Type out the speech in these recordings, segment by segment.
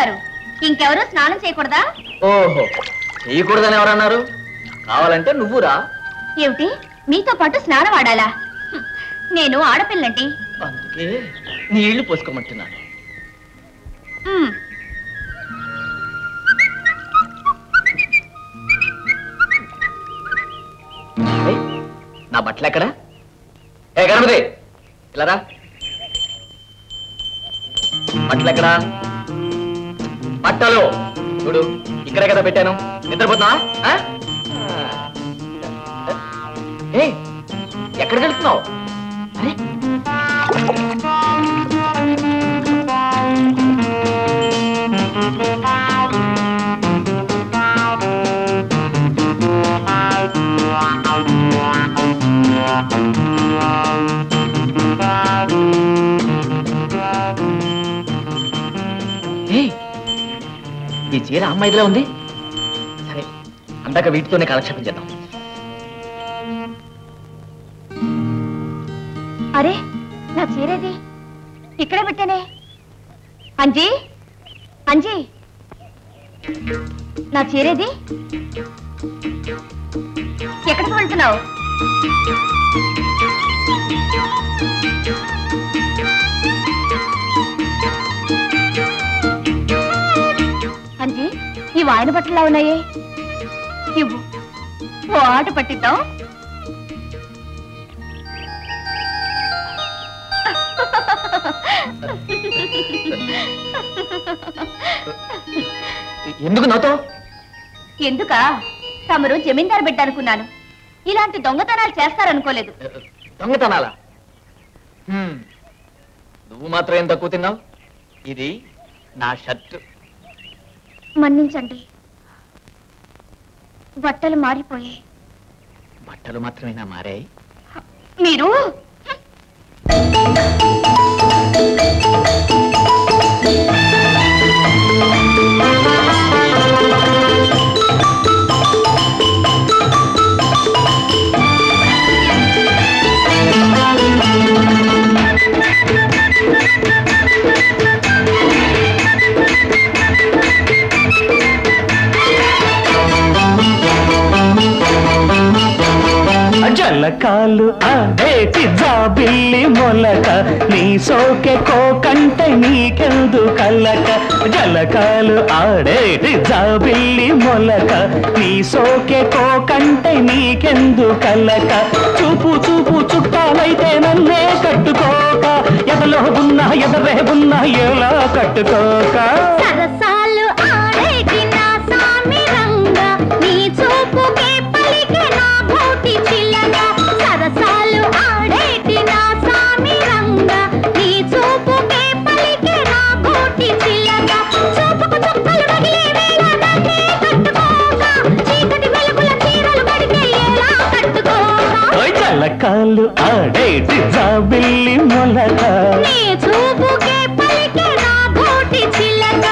గారు ఇంకెవరూ స్నానం చేయకూడదా ఓహో చేయకూడదని ఎవరన్నారు కావాలంటే నువ్వు రా ఏమిటి మీతో పాటు స్నానం ఆడాలా హ్మ్. నేను ఆడపిల్లండి అందుకే నీళ్లు పోసుకోమంటున్నాను హ్మ్. ఏయ్, నా బట్టలు ఎక్కడా ఏ గణపతి ఇలా రా బట్టలు ఎక్కడా బట్టలు చూడు ఇక్కడే కదా పెట్టాను నిద్రపోతున్నా ఏ ఎక్కడికి వెళ్తున్నావు అరే ఏయ్, ఈ చీర అమ్మాయిదిలా ఉంది సరే అందాక వీటితోనే కాలక్షేపం చేద్దాం అరే నా చీరేది ఇక్కడే పెట్టానే అంజీ అంజీ నా చీరేది ఎక్కడికి వెళ్తున్నావు అంజీ ఈ వాయన బట్టలా ఉన్నాయే ఇవ్వు ఓ ఆట పట్టిద్దాం ఎందుకు నాతో ఎందుకా తమరు జమీందారు బిడ్డ అనుకున్నాను ఇలాంటి దొంగతనాలు చేస్తారనుకోలేదు దొంగతనాలా హ్మ్. నువ్వు మాత్రం ఏం తక్కువ తిన్నావు ఇది నా షర్ట్ మన్నించండి బట్టలు మారిపోయాయి బట్టలు మాత్రమేనా మారాయి మీరు జలకాలు ఆడేటి జాబిల్లి మొలక నీ సోకె కోకంటే నీకెందు కలక జలకాలు ఆడేటి జాబిల్లి మొలక నీ సోకె కోకంటే నీకెందు కలక చూపు చూపు చుట్టాలైతే నన్నే కట్టుకోక ఎదలో ఉన్న ఎదరే ఉన్న ఎలా కట్టుకోక సరసాలు ఆడేటి నా సామి రంగ నీ చూపుకే పలికే నా భూతి చిల్లక సరసాలు ఆడేటి నా సామి రంగ నీ చూపుకే పలికే నా భూతి చిల్లక చూపుకు చుక్కలు రగిలే వేళ నన్నే కట్టుకోక చీకటి వెలుగుల చీరలు కడితే ఎలా కట్టుకోక ఓయ్ జలకాలు ఆడేటి జాబిల్లి మొలక నీ చూపుకే పలికే నా భూతి చిల్లక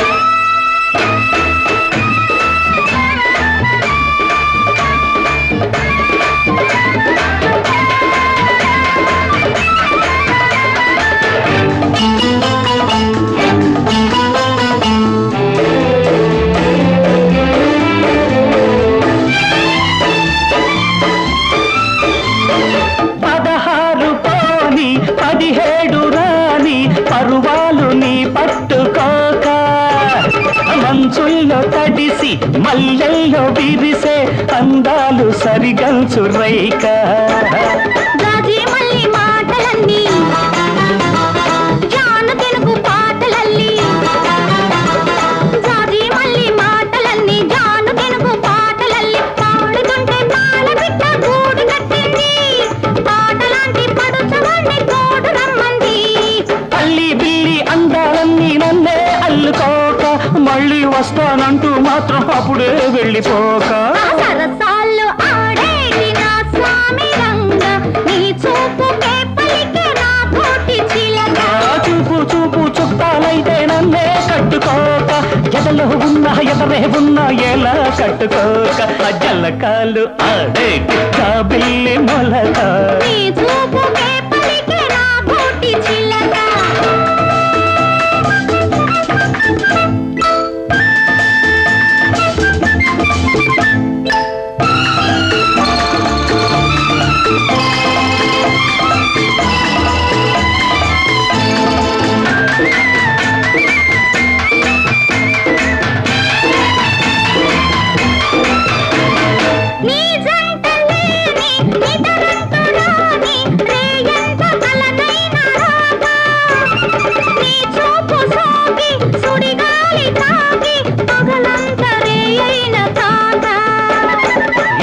పదహారు పోని పదిహేడు రాని పరువాలు నీ పట్టుకోక మంచుల్లో తడిసి మల్లెల్లో విరిసే అందాలు సరిగల్చు రైక గాజీ మల్లి మాటలన్నీ జాన తెలుగు పాటలల్లి గాజీ మల్లి మాటలన్నీ జాన తెలుగు పాటలల్లి పాడుతుంటే తాళ బిడ్డ గూడు కట్టింది పాటలాంటి పడుచవాణ్ణి తోడు రమ్మంది అల్లి బిల్లి అందాలన్నీ నన్నే అల్లుకోక మళ్ళీ వస్తానంటూ మాత్రం అప్పుడే వెళ్ళిపోక ఆ సరసాలు ఆడేటి నా స్వామి రంగ నీ చూపుకే పలికే నా కోటి చిలక ఆ చూపు చూపు చుట్టాలైతే నన్నే కట్టుకోక ఎదలో ఉన్న ఎదరే ఉన్న ఎలా కట్టుకోక ఆ జల్లకాలు ఆడేటి కాబిల్లి మొలక నీ చూపుకే పలికే నా కోటి చిలక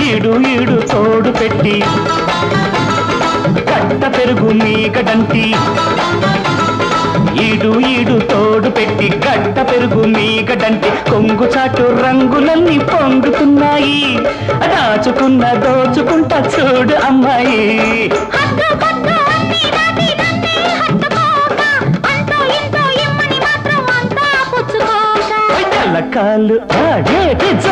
ఈడు ఈడు తోడు పెట్టి కట్ట పెరుగు మీకడంటి ఈడు ఈడు తోడు పెట్టి గట్ట పెరుగు మీకడంటి కొంగు చాటు రంగులన్నీ పొంగుతున్నాయి దాచుకున్న దోచుకుంటా చూడు అమ్మాయి హద్దు పొద్దు అన్నీ దాటి నన్నే హత్తుకోక అంతో ఇంతో ఇమ్మని మాత్రం అంతా పుచ్చుకోక కాలు ఆడేటి